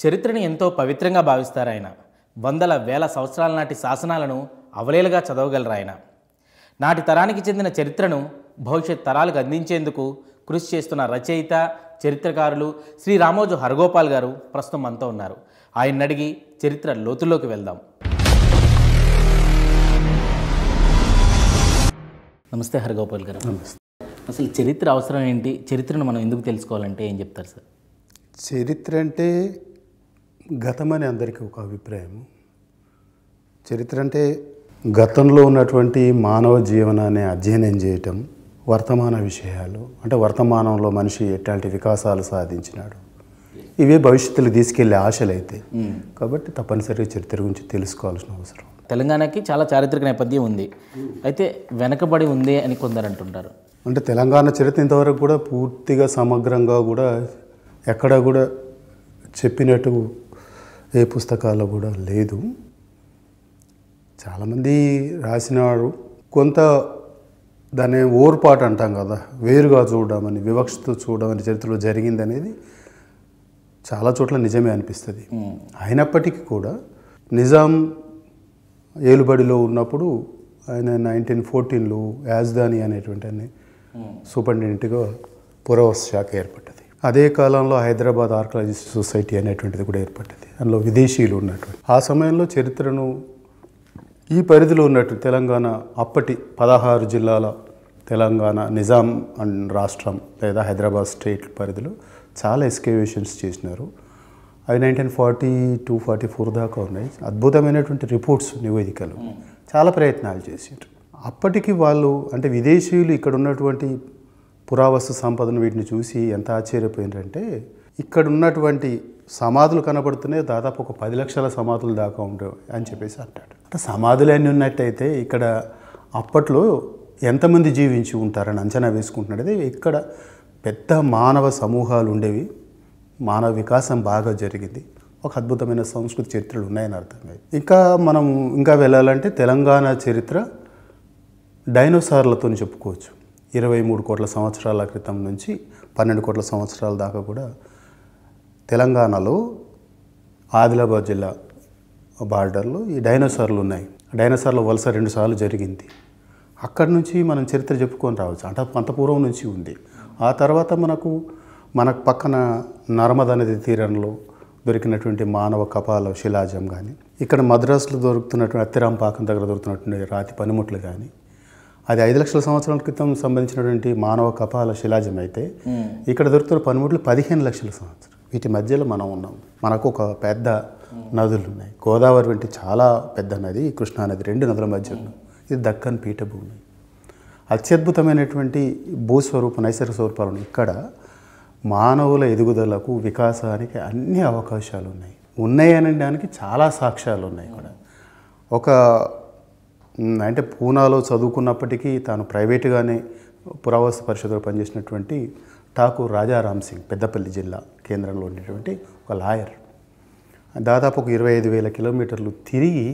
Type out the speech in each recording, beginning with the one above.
చరిత్రని ఎంతో పవిత్రంగా భావిస్తారు ఆయన వందల వేల సంవత్సరాల నాటి శాసనాలను అవలేలుగా చదవగలరు ఆయన నాటి తరానికి చెందిన చరిత్రను భవిష్యత్ తరాలకు అందించేందుకు కృషి చేస్తున్న రచయిత చరిత్రకారులు శ్రీ రామోజు హరగోపాల్ గారు ప్రస్తుతం మనతో ఉన్నారు ఆయన అడిగి చరిత్ర లోతుల్లోకి వెళ్దాం నమస్తే హరగోపాల్ గారు అసలు చరిత్ర అవసరం ఏంటి చరిత్రను మనం ఎందుకు తెలుసుకోవాలంటే ఏం చెప్తారు సార్ చరిత్ర అంటే గతమని అందరికీ ఒక అభిప్రాయం చరిత్ర అంటే గతంలో ఉన్నటువంటి మానవ జీవనాన్ని అధ్యయనం చేయటం వర్తమాన విషయాలు అంటే వర్తమానంలో మనిషి ఎట్లాంటి వికాసాలు సాధించినాడు ఇవే భవిష్యత్తులో తీసుకెళ్లే ఆశలు అయితే కాబట్టి తప్పనిసరిగా చరిత్ర గురించి తెలుసుకోవాల్సిన అవసరం తెలంగాణకి చాలా చారిత్రక నేపథ్యం ఉంది అయితే వెనకబడి ఉంది అని కొందరు అంటుంటారు అంటే తెలంగాణ చరిత్ర ఇంతవరకు కూడా పూర్తిగా సమగ్రంగా కూడా ఎక్కడ కూడా చెప్పినట్టు ఏ పుస్తకాల్లో కూడా లేదు చాలామంది రాసినారు కొంత దాన్ని ఓర్పాటు అంటాం కదా వేరుగా చూడమని వివక్షతో చూడమని చరిత్రలో జరిగింది అనేది చాలా చోట్ల నిజమే అనిపిస్తుంది అయినప్పటికీ కూడా నిజాం ఏలుబడిలో ఉన్నప్పుడు ఆయన నైన్టీన్ ఫోర్టీన్లో యాజ్దాని అనేటువంటి ఆయన సూపరింటెండెంట్గా పురావస్తు శాఖ ఏర్పడ్డది అదే కాలంలో హైదరాబాద్ ఆర్కలాజిస్ట్ సొసైటీ అనేటువంటిది కూడా ఏర్పడ్డది అందులో విదేశీయులు ఉన్నటువంటి ఆ సమయంలో చరిత్రను ఈ పరిధిలో ఉన్నట్టు తెలంగాణ అప్పటి పదహారు జిల్లాల తెలంగాణ నిజాం అండ్ రాష్ట్రం లేదా హైదరాబాద్ స్టేట్ పరిధిలో చాలా ఎస్కేవేషన్స్ చేసినారు అవి nineteen forty two forty four దాకా ఉన్నాయి అద్భుతమైనటువంటి రిపోర్ట్స్ నివేదికలు చాలా ప్రయత్నాలు చేసారు అప్పటికి వాళ్ళు అంటే విదేశీయులు ఇక్కడ ఉన్నటువంటి పురావస్తు సంపదను వీటిని చూసి ఎంత ఆశ్చర్యపోయినారంటే ఇక్కడ ఉన్నటువంటి సమాధులు కనబడుతున్నాయి దాదాపు ఒక పది లక్షల సమాధులు దాకా ఉండవు అని చెప్పేసి అంటాడు అంటే సమాధులు అన్నీ ఉన్నట్టయితే ఇక్కడ అప్పట్లో ఎంతమంది జీవించి ఉంటారని అంచనా వేసుకుంటున్నాడు అదే ఇక్కడ పెద్ద మానవ సమూహాలు ఉండేవి మానవ వికాసం బాగా జరిగింది ఒక అద్భుతమైన సంస్కృతి చరిత్రలు ఉన్నాయని అర్థమైంది ఇంకా మనం ఇంకా వెళ్ళాలంటే తెలంగాణ చరిత్ర డైనోసార్లతో చెప్పుకోవచ్చు ఇరవై మూడు కోట్ల సంవత్సరాల క్రితం నుంచి పన్నెండు కోట్ల సంవత్సరాల దాకా కూడా తెలంగాణలో ఆదిలాబాద్ జిల్లా బార్డర్లో ఈ డైనోసార్లు ఉన్నాయి డైనోసార్ల వలస రెండుసార్లు జరిగింది అక్కడి నుంచి మనం చరిత్ర చెప్పుకొని రావచ్చు అంటే అంత పూర్వం నుంచి ఉంది ఆ తర్వాత మనకు మనకు పక్కన నర్మద నది తీరంలో దొరికినటువంటి మానవ కపాల శిలాజం కానీ ఇక్కడ మద్రాసులో దొరుకుతున్నటువంటి అత్తిరాంపాకం దగ్గర దొరుకుతున్నటువంటి రాతి పనిముట్లు కానీ అది ఐదు లక్షల సంవత్సరాల క్రితం సంబంధించినటువంటి మానవ కపాల శిలాజం అయితే ఇక్కడ దొరుకుతున్న పనిముట్లు పదిహేను లక్షల సంవత్సరం వీటి మధ్యలో మనం ఉన్నాం మనకు ఒక పెద్ద నదులు ఉన్నాయి గోదావరి వంటి చాలా పెద్ద నది కృష్ణానది రెండు నదుల మధ్య ఉన్నాం ఇది దక్కన్ పీఠభూమి అత్యద్భుతమైనటువంటి భూస్వరూప నైసర్గిక స్వరూపాలు ఉన్నాయి ఇక్కడ మానవుల ఎదుగుదలకు వికాసానికి అన్ని అవకాశాలు ఉన్నాయి ఉన్నాయి అనడానికి చాలా సాక్ష్యాలు ఉన్నాయి ఇక్కడ ఒక మ్, అంటే పూనాలో చదువుకున్నప్పటికీ తాను ప్రైవేటుగానే పురావస్తు పరిషత్లో పనిచేసినటువంటి ఠాకూర్ రాజారాం సింగ్ పెద్దపల్లి జిల్లా కేంద్రంలో ఉండేటువంటి ఒక లాయర్ దాదాపు ఒక ఇరవై ఐదు వేల కిలోమీటర్లు తిరిగి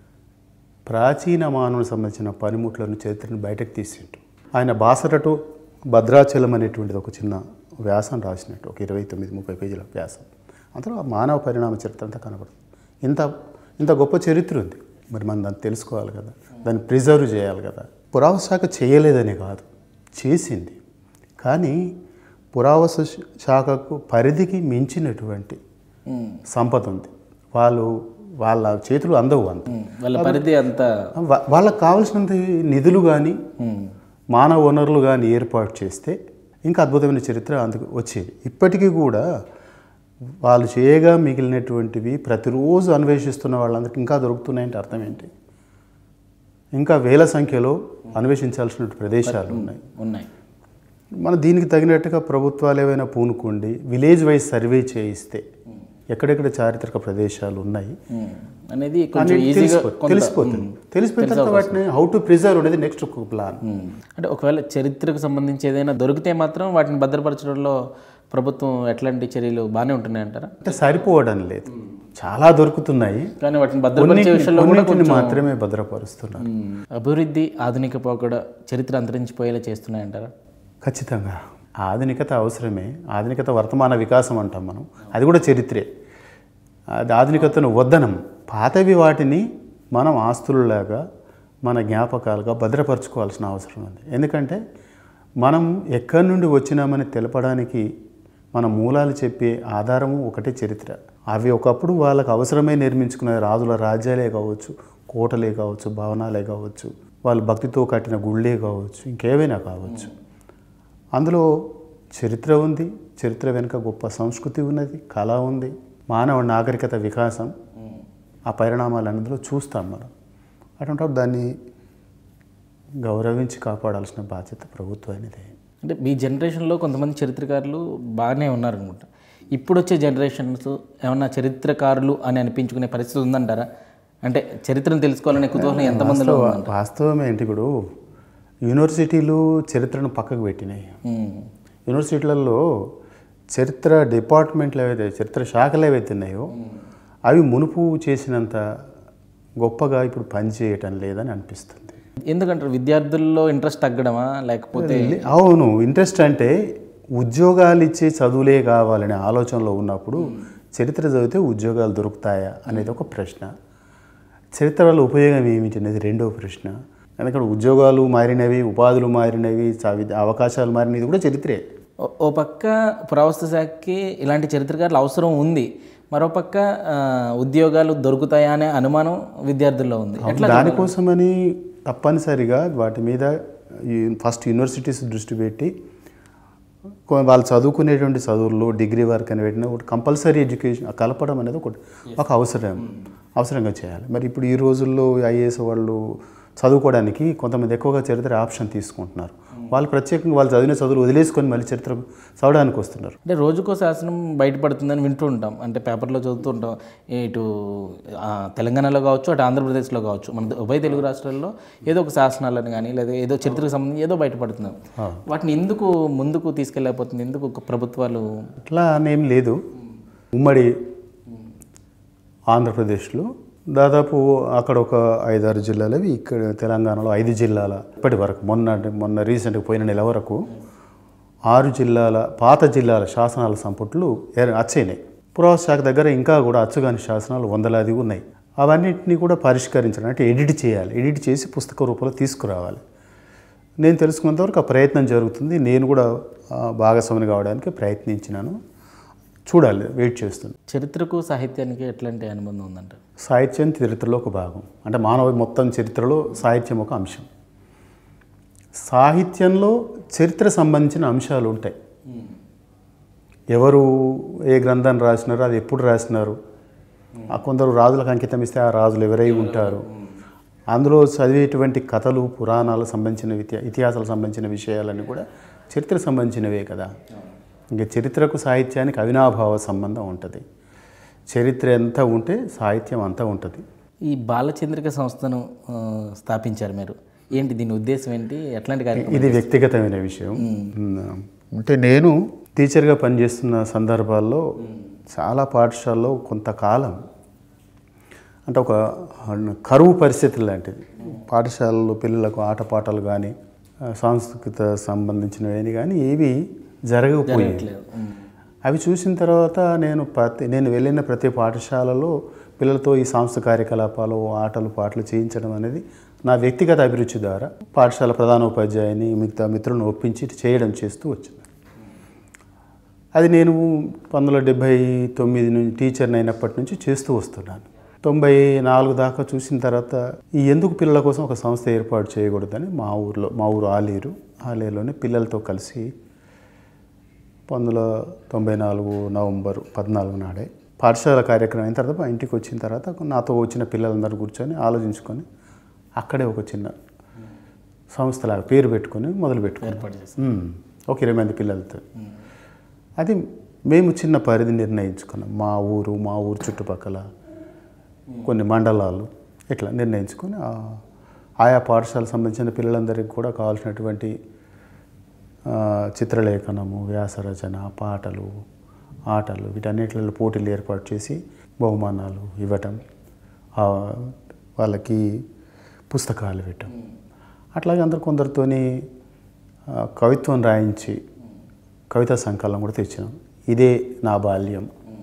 ప్రాచీన మానవునికి సంబంధించిన పనిముట్లను చరిత్రను బయటకు తీసిండు ఆయన బాసరటు భద్రాచలం అనేటువంటిది ఒక చిన్న వ్యాసం రాసినట్టు ఒక ఇరవై తొమ్మిది ముప్పై పేజీల వ్యాసం అందులో ఆ మానవ పరిణామ చరిత్ర అంతా కనబడుతుంది ఇంత ఇంత గొప్ప చరిత్ర ఉంది మరి మనం దాన్ని తెలుసుకోవాలి కదా దాన్ని ప్రిజర్వ్ చేయాలి కదా పురావస్తు శాఖ చేయలేదని కాదు చేసింది కానీ పురావస్తు శాఖకు పరిధికి మించినటువంటి సంపద ఉంది వాళ్ళు వాళ్ళ చేతులు అందవు అంత వాళ్ళ పరిధి అంత వా- వాళ్ళకి కావాల్సినంత నిధులు కానీ మానవ వనరులు కానీ ఏర్పాటు చేస్తే ఇంకా అద్భుతమైన చరిత్ర అందుకు వచ్చేది ఇప్పటికీ కూడా వాళ్ళు చేయగా మిగిలినటువంటివి ప్రతిరోజు అన్వేషిస్తున్న వాళ్ళందరికీ ఇంకా దొరుకుతున్నాయంటే అర్థం ఏంటి ఇంకా వేల సంఖ్యలో అన్వేషించాల్సిన ప్రదేశాలు ఉన్నాయి ఉన్నాయి మన దీనికి తగినట్టుగా ప్రభుత్వాలు ఏవైనా పూనుకోండి విలేజ్ వైజ్ సర్వే చేయిస్తే ఎక్కడెక్కడ చారిత్రక ప్రదేశాలు ఉన్నాయి ఉమ్. అనేది కొంచెం అనేది ఈజీగా తెలిసిపో- కొంత తెలిసిపోతుంది తెలిసిపోయిన తర్వాత వాటిని హౌ టు ప్రిజర్వ్ అనేది నెక్స్ట్ ఒక ప్లాన్ ఉమ్. అంటే ఒకవేళ చరిత్రకు సంబంధించి ఏదైనా దొరికితే మాత్రం వాటిని భద్రపరచడంలో ప్రభుత్వం ఎట్లాంటి చర్యలు బాగానే ఉంటున్నాయి అంటారా అంటే సరిపోవడం లేదు చాలా దొరుకుతున్నాయి కానీ వాటిని భద్రపరిచే కొన్నిటిని- విషయంలో కూడా కొన్నిటిని కొంచెం మాత్రమే భద్రపరుస్తున్నారు ఉమ్, అభివృద్ధి ఆధునిక పోకడ చరిత్ర అంతరించిపోయేలా చేస్తున్నాయంటారా అది ఆధునికతను వద్దనం పాతవి వాటిని మనం ఆస్తులలాగా మన జ్ఞాపకాలుగా భద్రపరచుకోవాల్సిన అవసరం ఉంది ఎందుకంటే మనం ఎక్కడి నుండి వచ్చినామని తెలపడానికి మన మూలాలు చెప్పే ఆధారము ఒకటే చరిత్ర అవి ఒకప్పుడు వాళ్ళకు అవసరమై నిర్మించుకున్న రాజుల రాజ్యాలే కావచ్చు కోటలే కావచ్చు భవనాలే కావచ్చు వాళ్ళు భక్తితో కట్టిన గుళ్ళే కావచ్చు ఇంకేవైనా కావచ్చు అందులో చరిత్ర ఉంది చరిత్ర వెనుక గొప్ప సంస్కృతి ఉన్నది కళ ఉంది మానవ నాగరికత వికాసం ఆ పరిణామాలు అందులో చూస్తాం మనం అటువంటిప్పుడు దాన్ని గౌరవించి కాపాడాల్సిన బాధ్యత ప్రభుత్వానిదే అంటే మీ జనరేషన్లో కొంతమంది చరిత్రకారులు బాగానే ఉన్నారనుకుంటా ఇప్పుడు వచ్చే జనరేషన్స్ ఏమన్నా చరిత్రకారులు అని అనిపించుకునే పరిస్థితి ఉందంటారా అంటే చరిత్రను తెలుసుకోవాలనే కుతూహలం ఎంతమందిలో ఉందంట వాస్తవమే ఏంటి ఇప్పుడు యూనివర్సిటీలు చరిత్రను పక్కకు పెట్టినాయి ఉమ్. యూనివర్సిటీలలో చరిత్ర డిపార్ట్మెంట్లు ఏవైతే చరిత్ర శాఖలు ఏవైతే ఉన్నాయో అవి మునుపు చేసినంత గొప్పగా ఇప్పుడు పనిచేయటం లేదని అనిపిస్తుంది ఎందుకంటారు విద్యార్థుల్లో ఇంట్రెస్ట్ తగ్గడమా లేకపోతే అవును ఇంట్రెస్ట్ అంటే ఉద్యోగాలు ఇచ్చే చదువులే కావాలనే ఆలోచనలో ఉన్నప్పుడు చరిత్ర చదివితే ఉద్యోగాలు దొరుకుతాయా అనేది ఒక ప్రశ్న చరిత్ర వల్ల ఉపయోగం ఏమిటి అనేది రెండో ప్రశ్న ఎందుకంటే ఉద్యోగాలు మారినవి ఉపాధులు మారినవి చవి- అవకాశాలు మారినవి ఇది కూడా చరిత్రే ఓ- ఓ పక్క పురావస్తు శాఖకి ఇలాంటి చరిత్రకారులు అవసరం ఉంది మరో పక్క ఆ, ఉద్యోగాలు దొరుకుతాయా అనే అనుమానం విద్యార్థుల్లో ఉంది ఎట్లా దానికోసమని తప్పనిసరిగా వాటి మీద ఈ ఫస్ట్ యూనివర్సిటీస్ దృష్టి పెట్టి కొ- వాళ్ళు చదువుకునేటువంటి చదువుల్లో డిగ్రీ వరకు అని పెట్టిన ఒకటి కంపల్సరీ ఎడ్యుకేషన్ కలపడం అనేది ఒకటి ఒక అవసరం అవసరంగా చేయాలి మరి ఇప్పుడు ఈ రోజుల్లో ఐఏఎస్ వాళ్ళు చదువుకోవడానికి కొంతమంది ఎక్కువగా చరిత్ర ఆప్షన్ తీసుకుంటున్నారు వాళ్ళు ప్రత్యేకంగా వాళ్ళు చదివిన చదువులు వదిలేసుకొని మళ్ళీ చరిత్ర చదవడానికి వస్తున్నారు అంటే రోజుకో శాసనం బయటపడుతుందని వింటూ ఉంటాం అంటే పేపర్లో చదువుతూ ఉంటాం ఇటు ఆ, తెలంగాణలో కావచ్చు అటు ఆంధ్రప్రదేశ్లో కావచ్చు మన ఉభయ తెలుగు రాష్ట్రాల్లో ఏదో ఒక శాసనాలను కానీ లేదా ఏదో చరిత్రకు సంబంధించి ఏదో బయటపడుతున్నాం వాటిని ఎందుకు ముందుకు తీసుకెళ్ళకపోతుంది ఎందుకు ఒక ప్రభుత్వాలు అట్లా అనేం లేదు ఉమ్మడి ఆంధ్రప్రదేశ్లో దాదాపు అక్కడ ఒక ఐదారు జిల్లాలవి ఇక్కడ తెలంగాణలో ఐదు జిల్లాల ఇప్పటి వరకు మొన్న మొన్న రీసెంట్గా పోయిన నెల వరకు ఆరు జిల్లాల పాత జిల్లాల శాసనాల సంపుట్లు ఏర్- అచ్చయినాయి పురావస్తు శాఖ దగ్గర ఇంకా కూడా అచ్చుగాని శాసనాలు వందలాది ఉన్నాయి అవన్నిటిని కూడా పరిష్కరించడం అంటే ఎడిట్ చేయాలి ఎడిట్ చేసి పుస్తక రూపంలో తీసుకురావాలి నేను తెలుసుకున్నంతవరకు ఆ ప్రయత్నం జరుగుతుంది నేను కూడా ఆ, భాగస్వామిని కావడానికి ప్రయత్నించినాను చూడాలి వెయిట్ చేస్తుంది చరిత్రకు సాహిత్యానికి ఎట్లాంటి అనుబంధం ఉందంట సాహిత్యం చరిత్రలో ఒక భాగం అంటే మానవ మొత్తం చరిత్రలో సాహిత్యం ఒక అంశం సాహిత్యంలో చరిత్ర సంబంధించిన అంశాలు ఉంటాయి ఎవరు ఏ గ్రంథాన్ని రాసినారో అది ఎప్పుడు రాసినారు ఆ కొందరు రాజులకు అంకితం ఇస్తే ఆ రాజులు ఎవరై ఉంటారు అందులో చదివేటువంటి కథలు పురాణాలకు సంబంధించిన ఇతి- ఇతిహాసాలకు సంబంధించిన విషయాలన్నీ కూడా చరిత్రకు సంబంధించినవే కదా ఇంకా చరిత్రకు సాహిత్యానికి అవినాభావ సంబంధం ఉంటుంది చరిత్ర ఎంత ఉంటే సాహిత్యం అంతా ఉంటుంది ఈ బాలచంద్రిక సంస్థను ఆ, స్థాపించారు మీరు ఏంటి దీని ఉద్దేశం ఏంటి ఎట్లాంటి కార్యక్రమం ఇది వ్యక్తిగతమైన విషయం అంటే నేను టీచర్గా పనిచేస్తున్న సందర్భాల్లో చాలా పాఠశాలలో కొంతకాలం అంటే ఒక కరువు పరిస్థితి లాంటిది పాఠశాలలో పిల్లలకు ఆటపాటలు కానీ సాంస్కృతిక సంబంధించినవి కానీ ఏవి జరగకపోయేవి అవి చూసిన తర్వాత నేను ప్రతి నేను వెళ్ళిన ప్రతి పాఠశాలలో పిల్లలతో ఈ సాంస్కృతిక కార్యకలాపాలు ఆటలు పాటలు చేయించడం అనేది నా వ్యక్తిగత అభిరుచి ద్వారా పాఠశాల ప్రధానోపాధ్యాయుని మిగతా మిత్రులను ఒప్పించి చేయడం చేస్తూ వచ్చింది అది నేను పంతొమ్మిది వందల డెబ్భై తొమ్మిది నుంచి టీచర్ని అయినప్పటి నుంచి చేస్తూ వస్తున్నాను తొంభై నాలుగు దాకా చూసిన తర్వాత ఈ ఎందుకు పిల్లల కోసం ఒక సంస్థ ఏర్పాటు చేయకూడదని మా ఊర్లో మా ఊరు ఆలేరు ఆలేరులోనే పిల్లలతో కలిసి పంతొమ్మిది వందల తొంభై నాలుగు నవంబర్ పద్నాలుగు నాడే పాఠశాల కార్యక్రమం అయిన తర్వాత మా ఇంటికి వచ్చిన తర్వాత నాతో వచ్చిన పిల్లలందరూ కూర్చొని ఆలోచించుకొని అక్కడే ఒక చిన్న సంస్థలాగా పేరు పెట్టుకొని మొదలు పెట్టుకున్నాం ఏర్పాటు చేసి మ్మ్. ఒక ఇరవై మంది పిల్లలతో అది మేము చిన్న పరిధి నిర్ణయించుకున్నాం మా ఊరు మా ఊరు చుట్టుపక్కల కొన్ని మండలాలు ఇట్లా నిర్ణయించుకొని ఆ- ఆయా పాఠశాలకు సంబంధించిన పిల్లలందరికీ కూడా కావాల్సినటువంటి ఆ, చిత్రలేఖనము వ్యాసరచన పాటలు ఆటలు వీటన్నిటిలో పోటీలు ఏర్పాటు చేసి బహుమానాలు ఇవ్వటం ఆ, వాళ్ళకి పుస్తకాలు ఇవ్వటం అట్లాగే అందరు కొందరితోని ఆ, కవిత్వం రాయించి కవితా సంకలనం కూడా తెచ్చినాం ఇదే నా బాల్యం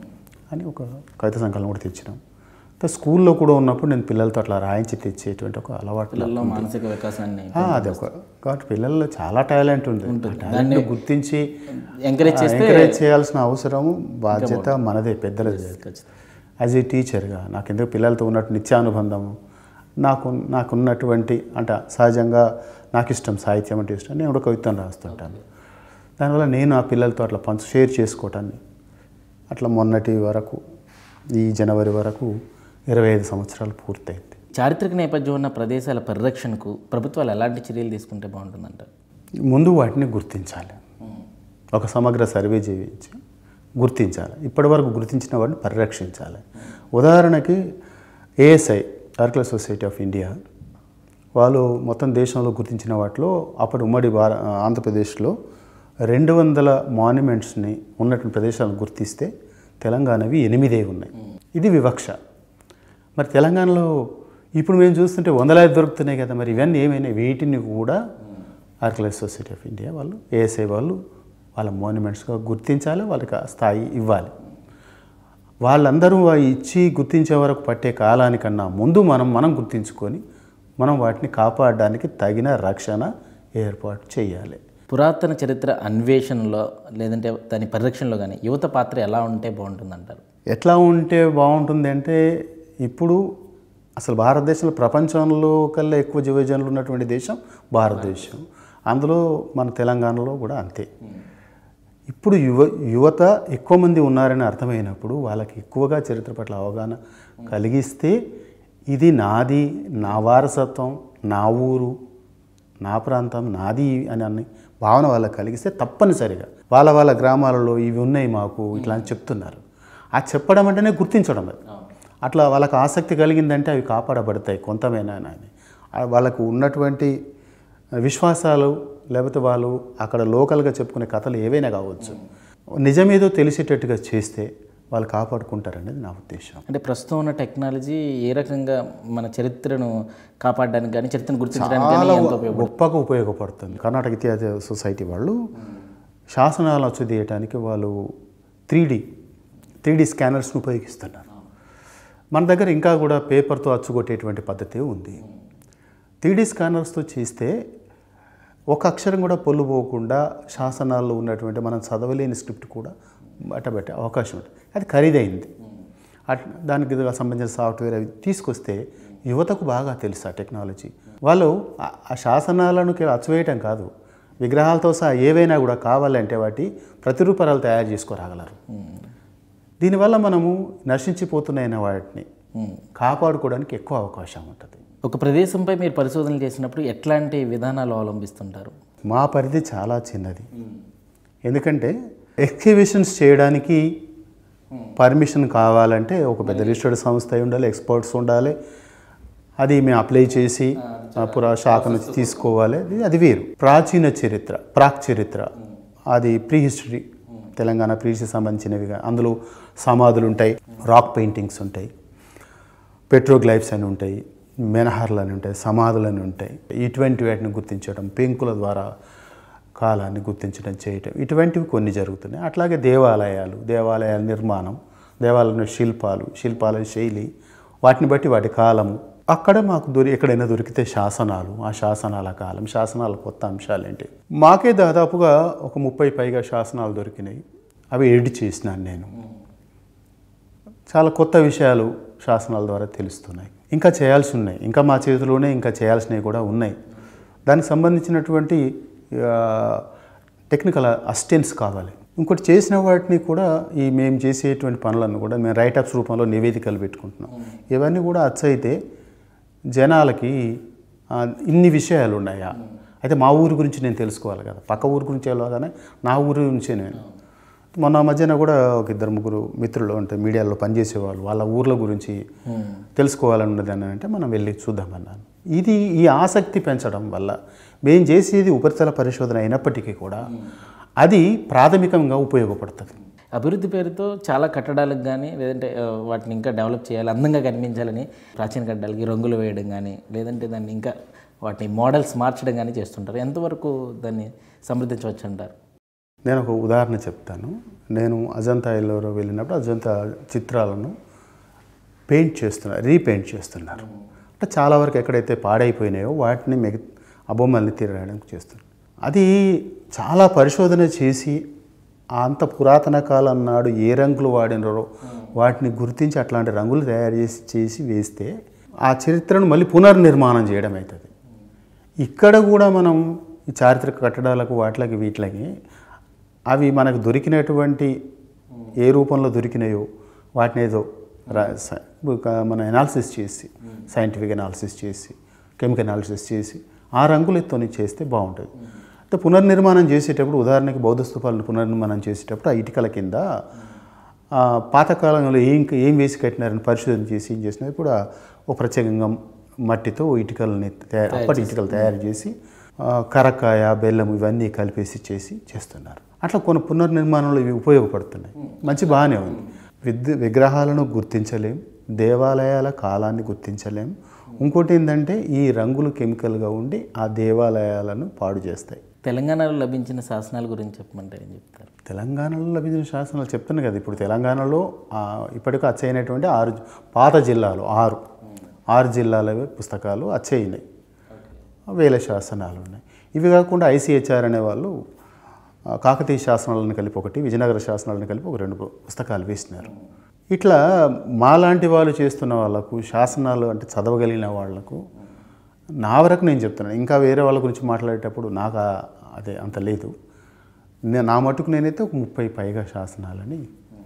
అని ఒక కవిత సంకలనం కూడా తెచ్చినాం అయితే స్కూల్లో కూడా ఉన్నప్పుడు నేను పిల్లలతో అట్లా రాయించి తెచ్చేటువంటి ఒక అలవాటు పిల్లల్లో మానసిక వికాసాన్ని ఆ, అది ఒక కాబట్టి పిల్లల్లో చాలా టాలెంట్ ఉంది ఆ టాలెంట్ గుర్తించి ఎంకరేజ్ చేస్తే ఎంకరేజ్ చేయాల్సిన అవసరం బాధ్యత మనదే పెద్దలదే ఖచ్చితంగా. యాజ్ ఏ టీచర్గా నాకు ఎందుకు పిల్లలతో ఉన్నట్టు నిత్యానుబంధము నాకు నాకున్నటువంటి అంటే సహజంగా నాకు ఇష్టం సాహిత్యం అంటే ఇష్టం నేను కూడా కవిత్వం రాస్తుంటాను దానివల్ల నేను ఆ పిల్లలతో అట్లా పంచు షేర్ చేసుకోవటాన్ని అట్లా మొన్నటి వరకు ఈ జనవరి వరకు ఇరవై ఐదు సంవత్సరాలు పూర్తయింది చారిత్రక నేపథ్యం ఉన్న ప్రదేశాల పరిరక్షణకు ప్రభుత్వాలు ఎలాంటి చర్యలు తీసుకుంటే బాగుంటుందంటారు ముందు వాటిని గుర్తించాలి ఒక సమగ్ర సర్వే చేయించి గుర్తించాలి ఇప్పటివరకు గుర్తించిన వాటిని పరిరక్షించాలి ఉదాహరణకి ASI archaeological society of India వాళ్ళు మొత్తం దేశంలో గుర్తించిన వాటిలో అప్పటి ఉమ్మడి భార ఆంధ్రప్రదేశ్లో రెండు వందల మాన్యుమెంట్స్ని ఉన్నటువంటి ప్రదేశాలను గుర్తిస్తే తెలంగాణవి ఎనిమిదే ఉన్నాయి ఇది వివక్ష మరి తెలంగాణలో ఇప్పుడు మేము చూస్తుంటే వందలాది దొరుకుతున్నాయి కదా మరి ఇవన్నీ ఏమైనా వీటిని కూడా ఆర్కిలైజ్ సొసైటీ ఆఫ్ ఇండియా వాళ్ళు ఏఎస్ఐ వాళ్ళు వాళ్ళ మాన్యుమెంట్స్గా గుర్తించాలి వాళ్ళకి ఆ స్థాయి ఇవ్వాలి వాళ్ళందరూ ఆ ఇచ్చి గుర్తించే వరకు పట్టే కాలానికన్నా ముందు మనం మనం గుర్తించుకొని మనం వాటిని కాపాడడానికి తగిన రక్షణ ఏర్పాటు చేయాలి పురాతన చరిత్ర అన్వేషణలో లేదంటే దాని పరిరక్షణలో కానీ యువత పాత్ర ఎలా ఉంటే బాగుంటుందంటారు ఎట్లా ఉంటే బాగుంటుంది అంటే ఇప్పుడు అసలు భారతదేశంలో ప్రపంచంలో కల్లా ఎక్కువ యువజనులు ఉన్నటువంటి దేశం భారతదేశం అందులో మన తెలంగాణలో కూడా అంతే ఇప్పుడు యువ యువత ఎక్కువ మంది ఉన్నారని అర్థమైనప్పుడు వాళ్ళకి ఎక్కువగా చరిత్ర పట్ల అవగాహన కలిగిస్తే ఇది నాది నా వారసత్వం నా ఊరు నా ప్రాంతం నాది అని అన్ని భావన వాళ్ళకి కలిగిస్తే తప్పనిసరిగా వాళ్ళ వాళ్ళ గ్రామాలలో ఇవి ఉన్నాయి మాకు ఇట్లా అని చెప్తున్నారు ఆ చెప్పడం అంటేనే గుర్తించడం అది అట్లా వాళ్ళకి ఆసక్తి కలిగిందంటే అవి కాపాడబడతాయి కొంతమైనా అని ఆ వాళ్ళకు ఉన్నటువంటి విశ్వాసాలు లేకపోతే వాళ్ళు అక్కడ లోకల్గా చెప్పుకునే కథలు ఏవైనా కావచ్చు నిజమేదో తెలిసేటట్టుగా చేస్తే వాళ్ళు కాపాడుకుంటారనేది నా ఉద్దేశం అంటే ప్రస్తుతం ఉన్న టెక్నాలజీ ఏ రకంగా మన చరిత్రను కాపాడడానికి కానీ చరిత్రను గుర్తించడానికి కానీ చాలా ఎంతో ఉపయోగపడుతుంది గొప్పగా ఉపయోగపడుతుంది కర్ణాటక ఇతిహాస సొసైటీ వాళ్ళు శాసనాలు అచ్చుదీయటానికి వాళ్ళు త్రీ డి త్రీ డి స్కానర్స్ను ఉపయోగిస్తున్నారు మన దగ్గర ఇంకా కూడా పేపర్తో అచ్చుకొట్టేటువంటి పద్ధతి ఉంది త్రీ డి స్కానర్స్తో చేస్తే ఒక అక్షరం కూడా పొల్లు పోకుండా శాసనాల్లో ఉన్నటువంటి మనం చదవలేని స్క్రిప్ట్ కూడా బట్టబెట్టే అవకాశం ఉంటుంది అది ఖరీదైంది అట్ దానికి సంబంధించిన సాఫ్ట్వేర్ అవి తీసుకొస్తే యువతకు బాగా తెలుసు ఆ టెక్నాలజీ వాళ్ళు ఆ- ఆ శాసనాలను కే- అచ్చవేయటం కాదు విగ్రహాలతో సహా ఏవైనా కూడా కావాలంటే వాటి ప్రతిరూపాలు తయారు చేసుకోరాగలరు దీనివల్ల మనము నశించిపోతున్నాయిన వాటిని కాపాడుకోవడానికి ఎక్కువ అవకాశం ఉంటుంది ఒక ప్రదేశంపై మీరు పరిశోధనలు చేసినప్పుడు ఎట్లాంటి విధానాలు అవలంబిస్తుంటారు మా పరిధి చాలా చిన్నది ఎందుకంటే ఎక్స్కవేషన్స్ చేయడానికి పర్మిషన్ కావాలంటే ఒక పెద్ద రిజిస్టర్డ్ సంస్థ అయి ఉండాలి ఎక్స్పర్ట్స్ ఉండాలి అది మేము అప్లై చేసి ఆ పురా శాఖ నుంచి తీసుకోవాలి అది- అది వేరు ప్రాచీన చరిత్ర ప్రాక్ చరిత్ర అది prehistory Telangana prehistory సంబంధించినవిగా అందులో సమాధులు ఉంటాయి రాక్ పెయింటింగ్స్ ఉంటాయి పెట్రోగ్లైఫ్స్ అని ఉంటాయి మెనహార్లు అని ఉంటాయి సమాధులు అని ఉంటాయి ఇటువంటి వాటిని గుర్తించడం పెంకుల ద్వారా కాలాన్ని గుర్తించడం చేయటం ఇటువంటివి కొన్ని జరుగుతున్నాయి అట్లాగే దేవాలయాలు దేవాలయాల నిర్మాణం దేవాలయ శిల్పాలు శిల్పాల శైలి వాటిని బట్టి వాటి కాలము అక్కడ మాకు దొరి ఎక్కడైనా దొరికితే శాసనాలు ఆ శాసనాల కాలం శాసనాల కొత్త అంశాలు ఏంటి మాకే దాదాపుగా ఒక ముప్పై పైగా శాసనాలు దొరికినాయి అవి ఎడిట్ చేసినాను నేను చాలా కొత్త విషయాలు శాసనాల ద్వారా తెలుస్తున్నాయి ఇంకా చేయాల్సి ఉన్నాయి ఇంకా మా చేతిలోనే ఇంకా చేయాల్సినవి కూడా ఉన్నాయి దానికి సంబంధించినటువంటి ఆ, టెక్నికల్ అసిస్టెన్స్ కావాలి ఇంకోటి చేసిన వాటిని కూడా ఈ మేము చేసేటువంటి పనులను కూడా మేము రైటప్స్ రూపంలో నివేదికలు పెట్టుకుంటున్నాం ఇవన్నీ కూడా అచ్చయితే జనాలకి ఆ, ఇన్ని విషయాలు ఉన్నాయా అయితే మా ఊరి గురించి నేను తెలుసుకోవాలి కదా పక్క ఊరి గురించి వెళ్ళగానే నా ఊరి గురించే నేను మొన్న మధ్యన కూడా ఒక ఇద్దరు ముగ్గురు మిత్రులు అంటే మీడియాలో పనిచేసేవాళ్ళు వాళ్ళ ఊర్ల గురించి తెలుసుకోవాలని ఉన్నది అని అంటే మనం వెళ్ళి చూద్దామన్నాను ఇది ఈ ఆసక్తి పెంచడం వల్ల మేము చేసేది ఉపరితల పరిశోధన అయినప్పటికీ కూడా అది ప్రాథమికంగా ఉపయోగపడుతుంది అభివృద్ధి పేరుతో చాలా కట్టడాలకు కానీ లేదంటే ఆ, వాటిని ఇంకా డెవలప్ చేయాలి అందంగా కనిపించాలని ప్రాచీన కట్టడాలకి రంగులు వేయడం కానీ లేదంటే దాన్ని ఇంకా వాటిని మోడల్స్ మార్చడం కానీ చేస్తుంటారు ఎంతవరకు దాన్ని సమృద్ధించవచ్చు అంటారు నేను ఒక ఉదాహరణ చెప్తాను నేను అజంతా ఎల్లోరో వెళ్ళినప్పుడు అజంతా చిత్రాలను పెయింట్ చేస్తున్నారు రీపెయింట్ చేస్తున్నారు అంటే చాలా వరకు ఎక్కడైతే పాడైపోయినాయో వాటిని మిగ ఆ బొమ్మల్ని తీరడానికి చేస్తున్నారు అది చాలా పరిశోధన చేసి అంత పురాతన కాలం నాడు ఏ రంగులు వాడినారో వాటిని గుర్తించి అట్లాంటి రంగులు తయారు చేసి చేసి వేస్తే ఆ చరిత్రను మళ్ళీ పునర్నిర్మాణం చేయడం అవుతుంది ఇక్కడ కూడా మనం ఈ చారిత్రక కట్టడాలకు వాటికి వీటికి అవి మనకు దొరికినటువంటి ఏ రూపంలో దొరికినాయో వాటిని ఏదో రా- స- ఒక మన ఎనాలిసిస్ చేసి సైంటిఫిక్ ఎనాలిసిస్ చేసి కెమికల్ ఎనాలిసిస్ చేసి ఆ రంగులతోని చేస్తే బాగుంటుంది అంటే పునర్నిర్మాణం చేసేటప్పుడు ఉదాహరణకి బౌద్ధ స్తూపాలను పునర్నిర్మాణం చేసేటప్పుడు ఆ ఇటుకల కింద ఆ పాతకాలంలో ఏం ఏం వేసి కట్టినారని పరిశోధన చేసి ఏం చేసినారు ఇప్పుడు ఆ ఒక ప్రత్యేకంగా మట్టితో ఇటుకలని తయారు అప్పటి ఇటుకలు తయారు చేసి ఆ, కరక్కాయ బెల్లం ఇవన్నీ కలిపేసి చేసి చేస్తున్నారు అట్లా కొన్ని పునర్నిర్మాణంలో ఇవి ఉపయోగపడుతున్నాయి మంచి బాగానే ఉంది విద్ విగ్రహాలను గుర్తించలేం దేవాలయాల కాలాన్ని గుర్తించలేం ఇంకోటి ఏంటంటే ఈ రంగులు కెమికల్గా ఉండి ఆ దేవాలయాలను పాడు చేస్తాయి తెలంగాణలో లభించిన శాసనాల గురించి చెప్పమంటే ఏం చెప్తారు తెలంగాణలో లభించిన శాసనాలు చెప్తాను కదా ఇప్పుడు తెలంగాణలో ఆ, ఇప్పటికీ అచ్చయినటువంటి ఆరు పాత జిల్లాలు ఆరు ఆరు జిల్లాల పుస్తకాలు అచ్చయినాయి వేల శాసనాలు ఉన్నాయి ఇవి కాకుండా ఐసిహెచ్ఆర్ అనే వాళ్ళు ఆ, కాకతీయ శాసనాలను కలిపి ఒకటి విజయనగర శాసనాలను కలిపి ఒక రెండు పుస్తకాలు వేసినారు ఇట్లా మాలాంటి వాళ్ళు చేస్తున్న వాళ్ళకు శాసనాలు అంటే చదవగలిగిన వాళ్లకు నా వరకు నేను చెప్తున్నాను ఇంకా వేరే వాళ్ళ గురించి మాట్లాడేటప్పుడు నాకు ఆ- అదే అంత లేదు నే- నా మటుకు నేనైతే ఒక ముప్పై పైగా శాసనాలని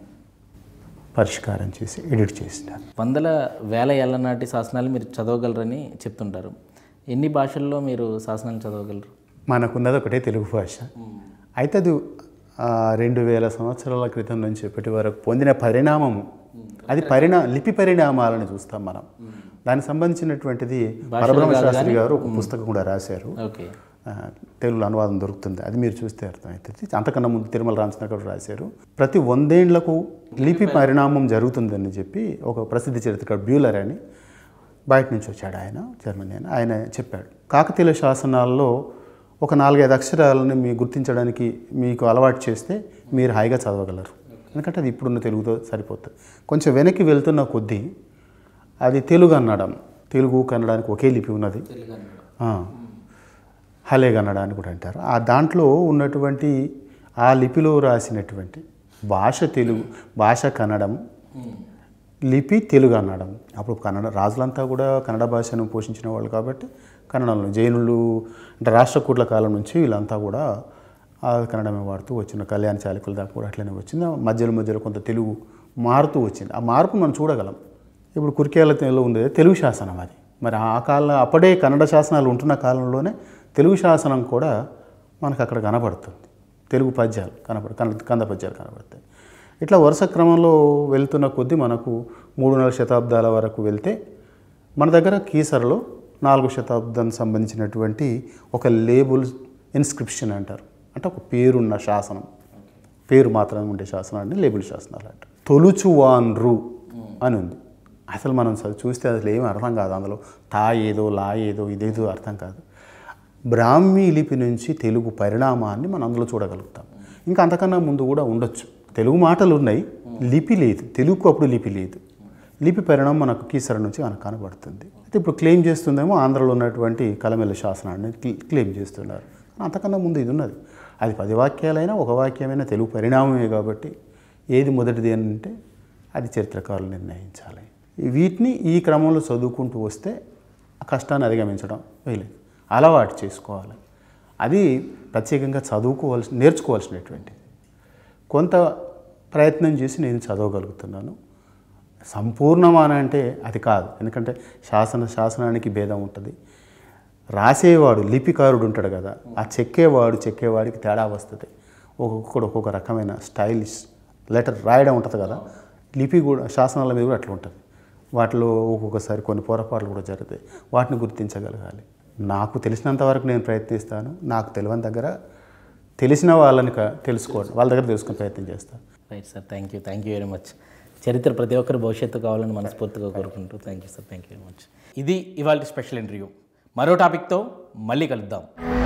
పరిష్కారం చేసి ఎడిట్ చేసినాను వందల వేల ఏళ్ల నాటి శాసనాలు మీరు చదవగలరని చెప్తుంటారు ఎన్ని భాషల్లో మీరు శాసనాలు చదవగలరు మనకున్నది ఒకటే తెలుగు భాష అయితే అది ఆ, రెండు వేల సంవత్సరాల క్రితం నుంచి ఇప్పటి వరకు పొందిన పరిణామము అది పరిణా లిపి పరిణామాలను చూస్తాం మనం దానికి సంబంధించినటువంటిది పరబ్రహ్మ శాస్త్రి గారు ఒక పుస్తకం కూడా రాశారు ఓకే ఆ, తెలుగులో అనువాదం దొరుకుతుంది అది మీరు చూస్తే అర్థమవుతుంది అంతకన్నా ముందు తిరుమల రామచంద్ర గారు రాశారు ప్రతి వందేండ్లకు లిపి పరిణామం జరుగుతుందని చెప్పి ఒక ప్రసిద్ధ చరిత్రకారుడు బ్యూలర్ అని బయట నుంచి వచ్చాడు ఆయన జర్మనీ అని ఆయన చెప్పాడు కాకతీయ శాసనాల్లో ఒక నాలుగైదు అక్షరాలను మీ గుర్తించడానికి మీకు అలవాటు చేస్తే మీరు హాయిగా చదవగలరు ఎందుకంటే అది ఇప్పుడున్న తెలుగుతో సరిపోతుంది కొంచెం వెనక్కి వెళ్తున్న కొద్దీ అది తెలుగు అన్నడం తెలుగు కన్నడానికి ఒకే లిపి ఉన్నది ఆ. హలే కన్నడ అని కూడా అంటారు ఆ దాంట్లో ఉన్నటువంటి ఆ లిపిలో రాసినటువంటి భాష తెలుగు భాష కన్నడం లిపి తెలుగు అన్నడం అప్పుడు కన్నడ రాజులంతా కూడా కన్నడ భాషను పోషించిన వాళ్ళు కాబట్టి కన్నడంలో జైనులు అంటే రాష్ట్రకూట్ల కాలం నుంచి వీళ్ళంతా కూడా ఆ కన్నడమే వాడుతూ వచ్చిన కళ్యాణ చాలకుల దాకా కూడా అట్లనే వచ్చింది మధ్యలో మధ్యలో కొంత తెలుగు మారుతూ వచ్చింది ఆ మార్పు మనం చూడగలం ఇప్పుడు కురికేలలో ఉండేది తెలుగు శాసనం అది మరి ఆ కాలం అప్పుడే కన్నడ శాసనాలు ఉంటున్న కాలంలోనే తెలుగు శాసనం కూడా మనకు అక్కడ కనబడుతుంది తెలుగు పద్యాలు కనబడు కన్న కంద పద్యాలు కనబడతాయి ఇట్లా వరుస క్రమంలో వెళ్తున్న కొద్దీ మనకు మూడున్నర శతాబ్దాల వరకు వెళ్తే మన దగ్గర కీసరలో నాలుగు శతాబ్దానికి సంబంధించినటువంటి ఒక లేబుల్ ఇన్స్క్రిప్షన్ అంటారు అంటే ఒక పేరున్న శాసనం పేరు మాత్రమే ఉండే శాసనాన్ని లేబుల్ శాసనాలు అంటారు తొలుచువాన్రు అని ఉంది అసలు మనం చ- చూస్తే అసలు ఏమీ అర్థం కాదు అందులో తా ఏదో లా ఏదో ఇదేదో అర్థం కాదు బ్రాహ్మీ లిపి నుంచి తెలుగు పరిణామాన్ని మనం అందులో చూడగలుగుతాం ఇంకా అంతకన్నా ముందు కూడా ఉండొచ్చు తెలుగు మాటలు ఉన్నాయి లిపి లేదు తెలుగుకు అప్పుడు లిపి లేదు లిపి పరిణామం మనకు కీసర నుంచి మనకు కనబడుతుంది అయితే ఇప్పుడు క్లెయిమ్ చేస్తుందేమో ఆంధ్రలో ఉన్నటువంటి కలమెల్ల శాసనాన్ని క్లె- క్లెయిమ్ చేస్తున్నారు అంతకన్నా ముందు ఇది ఉన్నది అది పది వాక్యాలైనా ఒక వాక్యమైనా తెలుగు పరిణామమే కాబట్టి ఏది మొదటిది అని అంటే అది చరిత్రకారులు నిర్ణయించాలి వీటిని ఈ క్రమంలో చదువుకుంటూ వస్తే ఆ కష్టాన్ని అధిగమించడం వేయలేదు అలవాటు చేసుకోవాలి అది ప్రత్యేకంగా చదువుకోవాల్సి నేర్చుకోవాల్సినటువంటిది కొంత ప్రయత్నం చేసి నేను చదవగలుగుతున్నాను సంపూర్ణమాన అంటే అది కాదు ఎందుకంటే శాసన శాసనానికి భేదం ఉంటుంది రాసేవాడు లిపికారుడు ఉంటాడు కదా ఆ చెక్కేవాడు చెక్కేవాడికి తేడా వస్తుంది ఒక్కొక్కడు ఒక్కొక్క రకమైన స్టైలిష్ లెటర్ రాయడం ఉంటుంది కదా లిపి కూడా శాసనాల మీద కూడా అట్లా ఉంటుంది వాటిలో ఒక్కొక్కసారి కొన్ని పొరపాట్లు కూడా జరుగుతాయి వాటిని గుర్తించగలగాలి నాకు తెలిసినంత వరకు నేను ప్రయత్నిస్తాను నాకు తెలియని దగ్గర తెలిసిన వాళ్ళని క- తెలుసుకోవడం వాళ్ళ దగ్గర తెలుసుకునే ప్రయత్నం చేస్తాను right sir thank you thank you very much చరిత్ర ప్రతి ఒక్కరి భవిష్యత్తు కావాలని మనస్ఫూర్తిగా కోరుకుంటూ thank you sir thank you very much ఇది ఇవాళ స్పెషల్ ఇంటర్వ్యూ మరో టాపిక్తో మళ్ళీ కలుద్దాం